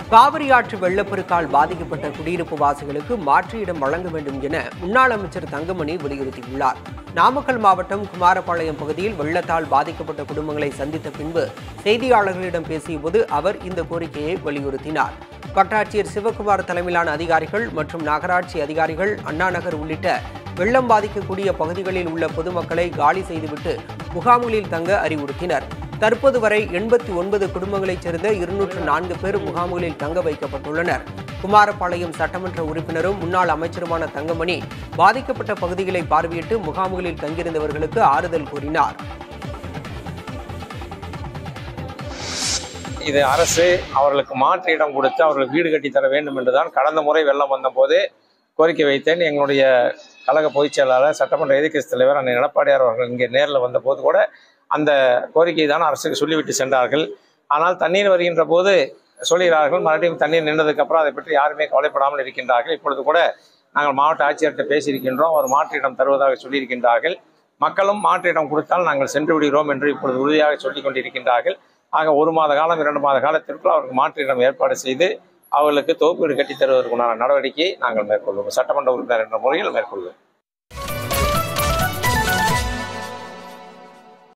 காவிரி ஆற்று வெள்ளப்பெருக்கால் பாதிக்கப்பட்ட குடியிருப்பு வாசிகளுக்கு மாற்று இடம் வழங்க வேண்டும் என முன்னாள் அமைச்சர் தங்கமணி வலியுறுத்தியுள்ளார் நாமக்கல் மாவட்டம் குமாரபாளையம் பகுதியில் வெள்ளத்தால் பாதிக்கப்பட்ட குடும்பங்களை சந்தித்த பின்பு செய்தியாளர்களிடம் பேசியபோது அவர் இந்த கோரிக்கையை வலியுறுத்தினார் வட்டாட்சியர் சிவகுமார் தலைமையிலான அதிகாரிகள் மற்றும் நகராட்சி அதிகாரிகள் அண்ணா நகர் உள்ளிட்ட வெள்ளம் பாதிக்கக்கூடிய பகுதிகளில் உள்ள பொதுமக்களை காலி செய்துவிட்டு முகாம்களில் தங்க அறிவுறுத்தினர் தற்போது வரை எண்பத்தி ஒன்பது குடும்பங்களைச் சேர்ந்த இருநூற்று நான்கு பேர் முகாம்களில் தங்க வைக்கப்பட்டுள்ளனர் குமாரபாளையம் சட்டமன்ற உறுப்பினரும் முன்னாள் அமைச்சருமான தங்கமணி பாதிக்கப்பட்ட பகுதிகளை பார்வையிட்டு முகாம்களில் தங்கியிருந்தவர்களுக்கு ஆறுதல் கூறினார் இது அரசு அவர்களுக்கு மாற்று இடம் கொடுத்து அவர்களுக்கு வீடு கட்டி தர வேண்டும் என்றுதான் கடந்த முறை வெள்ளம் வந்தபோது கோரிக்கை வைத்தேன் எங்களுடைய கழக பொதுச் செயலாளர் சட்டமன்ற எதிர்க்கட்சி தலைவர் அண்ணன் எடப்பாடியார் அவர்கள் இங்கே நேரில் வந்தபோது கூட அந்த கோரிக்கை தான் அரசுக்கு சொல்லிவிட்டு சென்றார்கள் ஆனால் தண்ணீர் வருகின்ற போது சொல்கிறார்கள் மறுபடியும் தண்ணீர் நின்றதுக்கு அப்புறம் அதை பற்றி யாருமே கவலைப்படாமல் இருக்கின்றார்கள் இப்பொழுது கூட நாங்கள் மாவட்ட ஆட்சியர்கிட்ட பேசியிருக்கின்றோம் அவர் மாற்று இடம் தருவதாக சொல்லியிருக்கின்றார்கள் மக்களும் மாற்று இடம் கொடுத்தால் நாங்கள் சென்று விடுகிறோம் என்று இப்பொழுது உறுதியாக சொல்லிக் கொண்டிருக்கின்றார்கள் ஆக ஒரு மாத காலம் இரண்டு மாத காலத்திற்குள் அவருக்கு மாற்று இடம் ஏற்பாடு செய்து அவர்களுக்கு தொகுப்பீடு கட்டித் தருவதற்குண்டான நடவடிக்கையை நாங்கள் மேற்கொள்வோம் சட்டமன்ற உறுப்பினர் என்ற முறையில் மேற்கொள்வோம்